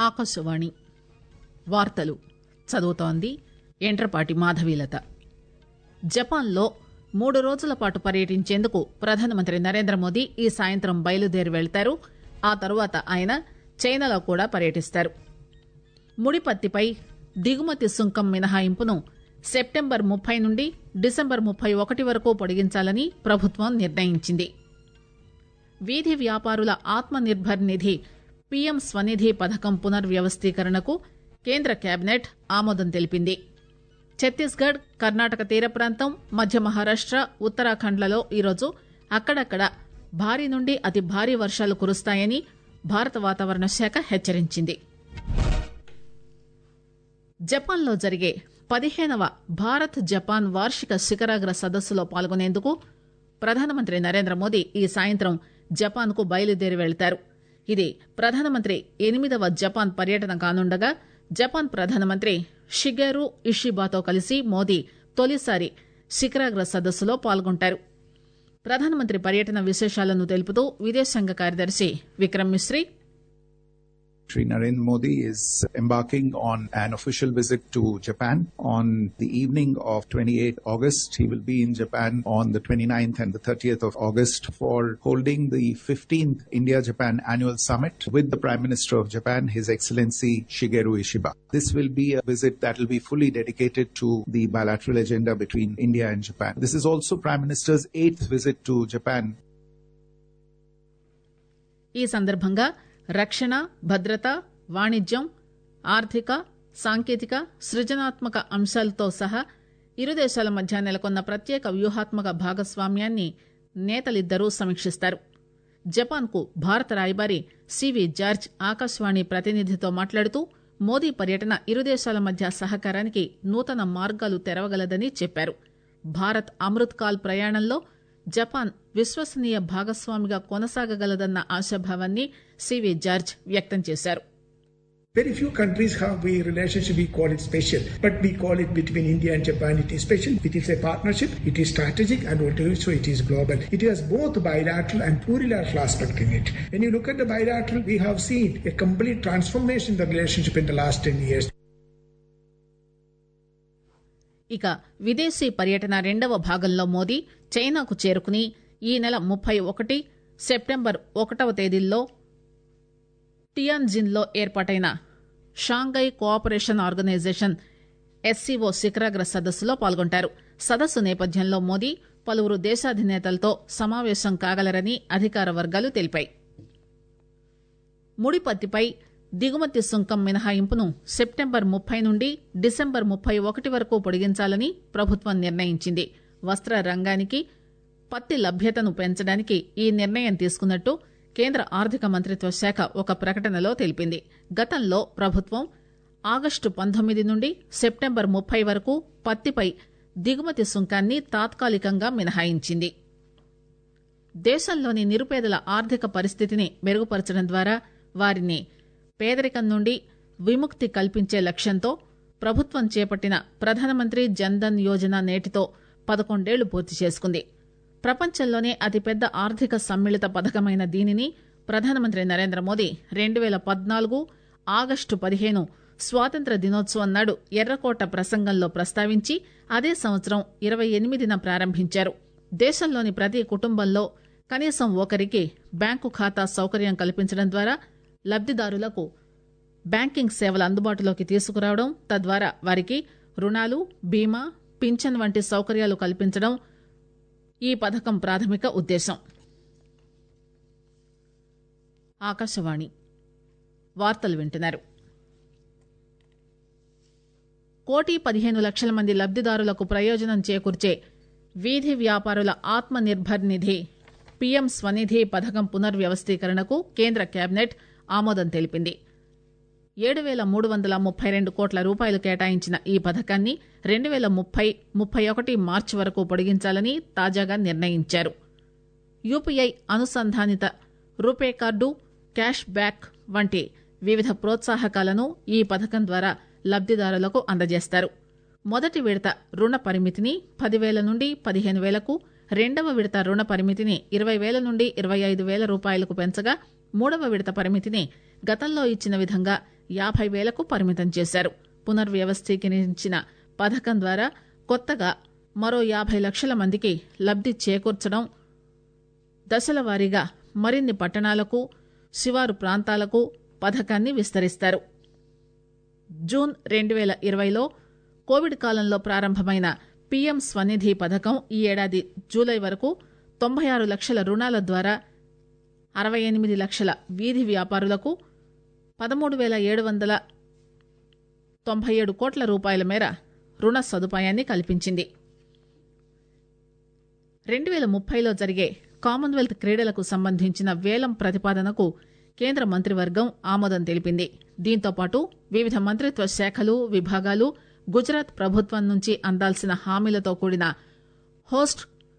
ఆకాశవాణి వార్తలు చదువుతోంది ఎంట్రపాటి మాధవీలత జపాన్లో మూడు రోజుల పాటు పర్యటించేందుకు ప్రధానమంత్రి నరేంద్ర మోదీ ఈ సాయంత్రం బయలుదేరి వెళ్తారు ఆ తరువాత ఆయన చైనాలో కూడా పర్యటిస్తారు ముడిపత్తిపై దిగుమతి సుంకం మినహాయింపును సెప్టెంబర్ ముప్పై నుండి డిసెంబర్ ముప్పై ఒకటి వరకు పొడిగించాలని ప్రభుత్వం నిర్ణయించింది వీధి వ్యాపారుల ఆత్మ నిర్భర్ నిధి పీఎం స్వనిధి పథకం పునర్వ్యవస్థీకరణకు కేంద్ర కేబినెట్ ఆమోదం తెలిపింది ఛత్తీస్గఢ్ కర్ణాటక తీర ప్రాంతం మధ్య మహారాష్ట ఉత్తరాఖండ్లలో ఈరోజు అక్కడక్కడ భారీ నుండి అతి భారీ వర్షాలు కురుస్తాయని భారత వాతావరణ శాఖ హెచ్చరించింది జపాన్లో జరిగే పదిహేనవ భారత్ జపాన్ వార్షిక శిఖరాగ్ర సదస్సులో పాల్గొనేందుకు ప్రధానమంత్రి నరేంద్ర మోదీ ఈ సాయంత్రం జపాన్ కు బయలుదేరి వెళ్తారు ఇది ప్రధానమంత్రి ఎనిమిదవ జపాన్ పర్యటన కానుండగా జపాన్ ప్రధానమంత్రి షిగేరు ఇషిబాతో కలిసి మోదీ తొలిసారి శిఖరాగ్ర సదస్సులో పాల్గొంటారు ప్రధానమంత్రి పర్యటన విశేషాలను తెలుపుతూ విదేశాంగ కార్యదర్శి Vikram Misri Sri Narendra Modi is embarking on an official visit to Japan on the evening of 28 August. He will be in Japan on the 29th and the 30th of August for holding the 15th India-Japan annual summit with the Prime Minister of Japan, His Excellency Shigeru Ishiba. This will be a visit that will be fully dedicated to the bilateral agenda between India and Japan. This is also Prime Minister's eighth visit to Japan ఈ సందర్భంగా రక్షణ భద్రత వాణిజ్యం ఆర్థిక సాంకేతిక సృజనాత్మక అంశాలతో సహా ఇరు దేశాల మధ్య నెలకొన్న ప్రత్యేక వ్యూహాత్మక భాగస్వామ్యాన్ని నేతలిద్దరూ సమీక్షిస్తారు జపాన్ కు భారత రాయబారి సివి జార్జ్ ఆకాశవాణి ప్రతినిధితో మాట్లాడుతూ మోదీ పర్యటన ఇరు దేశాల మధ్య సహకారానికి నూతన మార్గాలు తెరవగలదని చెప్పారు భారత్ అమృత్ కాల్ ప్రయాణంలో జపాన్ విశ్వసనీయ భాగస్వామిగా కొనసాగగలదన్న ఆశాభావాన్ని సివి జార్జ్ వ్యక్తం చేశారు Very few countries have a relationship, we call it special. But we call it between India and Japan, it is special. It is a partnership, it is strategic, and also it is global. It has both bilateral and plurilateral aspect in it. When you look at the bilateral, we have seen a complete transformation in the relationship in the last 10 years. ఇక విదేశీ పర్యటన రెండవ భాగంలో మోదీ చైనాకు చేరుకుని ఈ నెల ముప్పై ఒకటి సెప్టెంబర్ ఒకటవ తేదీల్లో టియాన్జిన్లో ఏర్పాటైన షాంఘై కోఆపరేషన్ ఆర్గనైజేషన్ ఎస్సీఓ శిఖరాగ్ర సదస్సులో పాల్గొంటారు సదస్సు నేపథ్యంలో మోదీ పలువురు దేశాధినేతలతో సమావేశం కాగలరని అధికార వర్గాలు తెలిపాయి ముడిపత్తిపై దిగుమతి సుంకం మినహాయింపును సెప్టెంబర్ ముప్పై నుండి డిసెంబర్ ముప్పై ఒకటి వరకు పొడిగించాలని ప్రభుత్వం నిర్ణయించింది వస్త్ర రంగానికి పత్తి లభ్యతను పెంచడానికి ఈ నిర్ణయం తీసుకున్నట్టు కేంద్ర ఆర్థిక మంత్రిత్వ శాఖ ఒక ప్రకటనలో తెలిపింది గతంలో ప్రభుత్వం ఆగస్టు పంతొమ్మిది నుండి సెప్టెంబర్ ముప్పై వరకు పత్తిపై దిగుమతి సుంకాన్ని తాత్కాలికంగా మినహాయించింది దేశంలోని నిరుపేదల ఆర్థిక పరిస్థితిని మెరుగుపరచడం ద్వారా వారిని పేదరికం నుండి విముక్తి కల్పించే లక్ష్యంతో ప్రభుత్వం చేపట్టిన ప్రధానమంత్రి జన్ధన్ యోజన నేటితో పదకొండేళ్లు పూర్తి చేసుకుంది ప్రపంచంలోనే అతిపెద్ద ఆర్థిక సమ్మిళిత పథకమైన దీనిని ప్రధానమంత్రి నరేంద్ర మోదీ రెండు పేల పద్నాలుగు ఆగస్టు పదిహేను స్వాతంత్ర దినోత్సవం నాడు ఎర్రకోట ప్రసంగంలో ప్రస్తావించి అదే సంవత్సరం ఇరవై ఎనిమిదిన ప్రారంభించారు దేశంలోని ప్రతి కుటుంబంలో కనీసం ఒకరికి బ్యాంకు ఖాతా సౌకర్యం కల్పించడం ద్వారా లబ్దిదారులకు బ్యాంకింగ్ సేవలు అందుబాటులోకి తీసుకురావడం తద్వారా వారికి రుణాలు బీమా పింఛన్ వంటి సౌకర్యాలు కల్పించడం ఈ పథకం ప్రాథమిక ఉద్దేశం ఆకాశవాణి వార్తలు వింటున్నారు కోటి పదిహేను లక్షల మంది లబ్దిదారులకు ప్రయోజనం చేకూర్చే వీధి వ్యాపారుల ఆత్మ నిర్భర్ నిధి పీఎం స్వనిధి పథకం పునర్వ్యవస్థీకరణకు కేంద్ర కేబినెట్ ఆమోదం తెలిపింది ఏడు పేల మూడు వందల ముప్పై రెండు కోట్ల రూపాయలు కేటాయించిన ఈ పథకాన్ని రెండు పేల ముప్పై ముప్పై ఒకటి మార్చి వరకు పొడిగించాలని తాజాగా నిర్ణయించారు యూపీఐ అనుసంధానిత రూపే కార్డు క్యాష్ బ్యాక్ వంటి వివిధ ప్రోత్సాహకాలను ఈ పథకం ద్వారా లబ్దిదారులకు అందజేస్తారు మొదటి విడత రుణ పరిమితిని పదివేల నుండి పదిహేను వేలకు రెండవ విడత రుణ పరిమితిని ఇరవై వేల నుండి ఇరవై ఐదు వేల రూపాయలకు పెంచగా మూడవ విడత పరిమితిని గతంలో ఇచ్చిన విధంగా యాభై వేలకు పరిమితం చేశారు పునర్వ్యవస్థీకరించిన పథకం ద్వారా కొత్తగా మరో యాభై లక్షల మందికి లబ్ది చేకూర్చడం దశల వారీగా మరిన్ని పట్టణాలకు శివారు ప్రాంతాలకు పథకాన్ని విస్తరిస్తారు జూన్ రెండు పేల ఇరవైలో కోవిడ్ కాలంలో ప్రారంభమైన పీఎం స్వనిధి పథకం ఈ ఏడాది జూలై వరకు తొంభై ఆరు లక్షల రుణాల ద్వారా అరవై ఎనిమిది లక్షల వీధి వ్యాపారులకు పదమూడు వేల ఏడు వందల తొంభై ఏడు కోట్ల రూపాయల మేర రుణ సదుపాయాన్ని కల్పించింది రెండు వేల ముప్పైలో జరిగే కామన్వెల్త్ క్రీడలకు సంబంధించిన వేలం ప్రతిపాదనకు కేంద్ర మంత్రివర్గం ఆమోదం తెలిపింది దీంతో పాటు వివిధ మంత్రిత్వ శాఖలు విభాగాలు గుజరాత్ ప్రభుత్వం నుంచి అందాల్సిన హామీలతో కూడిన హోస్ట్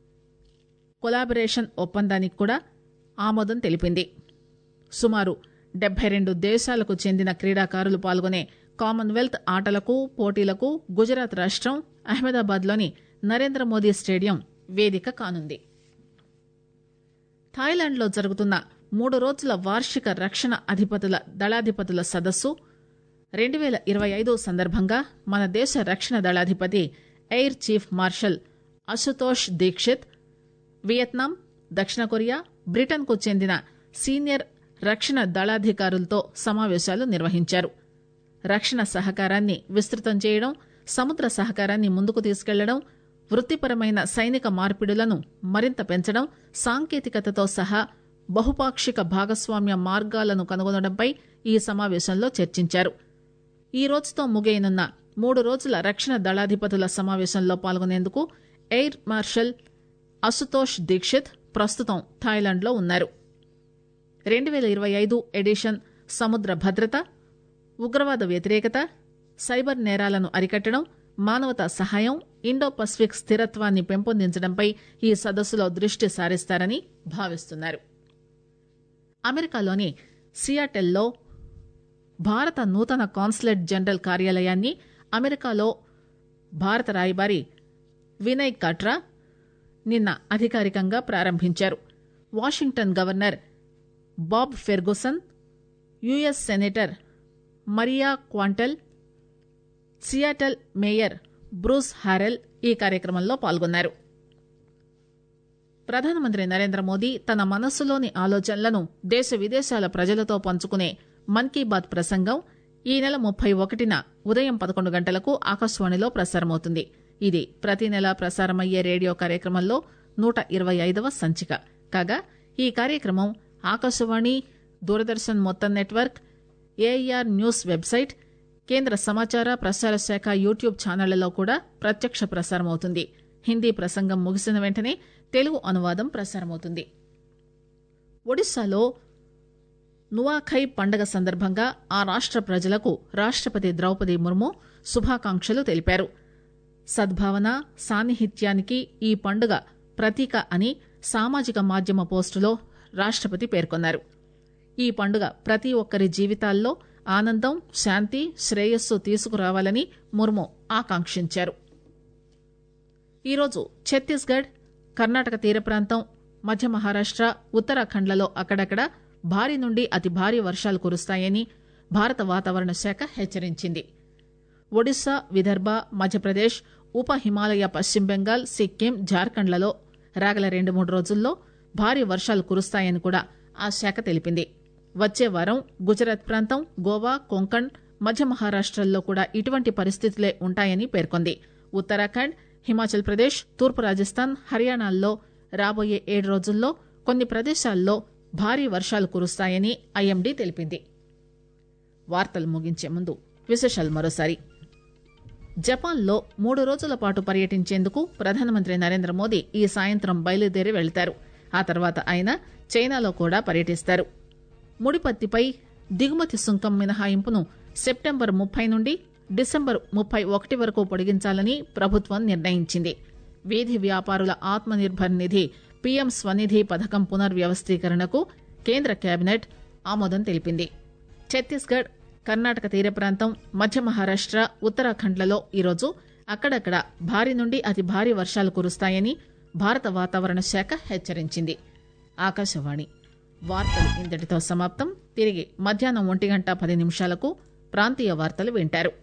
కొలాబరేషన్ ఒప్పందానికి కూడా ఆమోదం తెలిపింది సుమారు డెబ్బై రెండు దేశాలకు చెందిన క్రీడాకారులు పాల్గొనే కామన్వెల్త్ ఆటలకు పోటీలకు గుజరాత్ రాష్టం అహ్మదాబాద్లోని నరేంద్ర మోదీ స్టేడియం వేదిక కానుంది థాయిలాండ్లో జరుగుతున్న మూడు రోజుల వార్షిక రక్షణ అధిపతుల దళాధిపతుల సదస్సు రెండు పేల ఇరవై ఐదు సందర్భంగా మన దేశ రక్షణ దళాధిపతి air chief marshal Ashutosh Dixit Vietnam దక్షిణ కొరియా బ్రిటన్కు చెందిన సీనియర్ రక్షణ దళాధికారులతో సమావేశాలు నిర్వహించారు రక్షణ సహకారాన్ని విస్తృతం చేయడం సముద్ర సహకారాన్ని ముందుకు తీసుకెళ్లడం వృత్తిపరమైన సైనిక మార్పిడులను మరింత పెంచడం సాంకేతికతతో సహా బహుపాక్షిక భాగస్వామ్య మార్గాలను కనుగొనడంపై ఈ సమావేశంలో చర్చించారు ఈ రోజుతో ముగియనున్న మూడు రోజుల రక్షణ దళాధిపతుల సమావేశంలో పాల్గొనేందుకు ఎయిర్ మార్షల్ అసుతోష్ దీక్షిత్ ప్రస్తుతం థాయిలాండ్లో ఉన్నారు రెండు పేల ఇరవై ఐదు ఎడిషన్ సముద్ర భద్రత ఉగ్రవాద వ్యతిరేకత సైబర్ నేరాలను అరికట్టడం మానవతా సహాయం ఇండో పసిఫిక్ స్థిరత్వాన్ని పెంపొందించడంపై ఈ సదస్సులో దృష్టి సారిస్తారని భావిస్తున్నారు అమెరికాలోని సియాటెల్లో భారత నూతన కాన్సులేట్ జనరల్ కార్యాలయాన్ని అమెరికాలో భారత రాయబారి వినయ్ కట్రా నిన్న అధికారికంగా ప్రారంభించారు Washington governor Bob Ferguson US senator Maria Cantwell Seattle mayor Bruce Harrell ఈ కార్యక్రమంలో పాల్గొన్నారు ప్రధానమంత్రి నరేంద్ర మోదీ తన మనస్సులోని ఆలోచనలను దేశ విదేశాల ప్రజలతో పంచుకునే మన్ కీ బాత్ ప్రసంగం ఈ నెల ముప్పై ఒకటిన ఉదయం పదకొండు గంటలకు ఆకాశవాణిలో ప్రసారమవుతుంది ఇది ప్రతి నెల ప్రసారమయ్యే రేడియో కార్యక్రమంలో నూట ఇరవై ఐదవ సంచిక కాగా ఈ కార్యక్రమం ఆకాశవాణి దూరదర్శన్ మొత్తం నెట్వర్క్ ఏఐఆర్ న్యూస్ వెబ్సైట్ కేంద్ర సమాచార ప్రసార శాఖ యూట్యూబ్ ఛానళ్లలో కూడా ప్రత్యక్ష ప్రసారమవుతుంది హిందీ ప్రసంగం ముగిసిన వెంటనే తెలుగు అనువాదం ప్రసారమవుతుంది ఒడిశాలో నువాఖై పండగ సందర్భంగా ఆ రాష్ట ప్రజలకు రాష్టపతి ద్రౌపది ముర్ము శుభాకాంక్షలు తెలిపారు సద్భావన సాన్నిహిత్యానికి ఈ పండుగ ప్రతీక అని సామాజిక మాధ్యమ పోస్టులో రాష్టపతి పేర్కొన్నారు ఈ పండుగ ప్రతి ఒక్కరి జీవితాల్లో ఆనందం శాంతి శ్రేయస్సు తీసుకురావాలని ముర్ము ఆకాంక్షించారు ఈరోజు ఛత్తీస్గఢ్ కర్ణాటక తీర ప్రాంతం మధ్య మహారాష్ట ఉత్తరాఖండ్లలో అక్కడక్కడ భారీ నుండి అతి భారీ వర్షాలు కురుస్తాయని భారత వాతావరణ శాఖ హెచ్చరించింది ఒడిశా విదర్భ మధ్యప్రదేశ్ ఉప హిమాలయ పశ్చిమ బెంగాల్ సిక్కిం జార్ఖండ్లలో రాగల రెండు మూడు రోజుల్లో భారీ వర్షాలు కురుస్తాయని కూడా ఆ శాఖ తెలిపింది వచ్చే వారం గుజరాత్ ప్రాంతం గోవా కొంకణ్ మధ్య మహారాష్టల్లో కూడా ఇటువంటి పరిస్థితులే ఉంటాయని పేర్కొంది ఉత్తరాఖండ్ హిమాచల్ ప్రదేశ్ తూర్పు రాజస్థాన్ హర్యానాల్లో రాబోయే ఏడు రోజుల్లో కొన్ని ప్రదేశాల్లో భారీ వర్షాలు కురుస్తాయని ఐఎండీ తెలిపింది వార్తలు ముగించే ముందు విశేషాలు మరోసారి జపాన్లో మూడు రోజుల పాటు పర్యటించేందుకు ప్రధానమంత్రి నరేంద్ర మోదీ ఈ సాయంత్రం బయలుదేరి వెళ్తారు ఆ తర్వాత ఆయన చైనాలో కూడా పర్యటిస్తారు ముడిపత్తిపై దిగుమతి సుంకం మినహాయింపును సెప్టెంబర్ ముప్పై నుండి డిసెంబర్ ముప్పై ఒకటి వరకు పొడిగించాలని ప్రభుత్వం నిర్ణయించింది వీధి వ్యాపారుల ఆత్మనిర్భర్ నిధి పీఎం స్వనిధి పథకం పునర్వ్యవస్థీకరణకు కేంద్ర కేబినెట్ ఆమోదం తెలిపింది ఛత్తీస్గఢ్ కర్ణాటక తీర ప్రాంతం మధ్య మహారాష్ట ఉత్తరాఖండ్లలో ఈరోజు అక్కడక్కడ భారీ నుండి అతి భారీ వర్షాలు కురుస్తాయని భారత వాతావరణ శాఖ హెచ్చరించింది ఆకాశవాణి వార్తలు ఇంతటితో సమాప్తం తిరిగి మధ్యాహ్నం ఒంటి గంట పది నిమిషాలకు ప్రాంతీయ వార్తలు వింటారు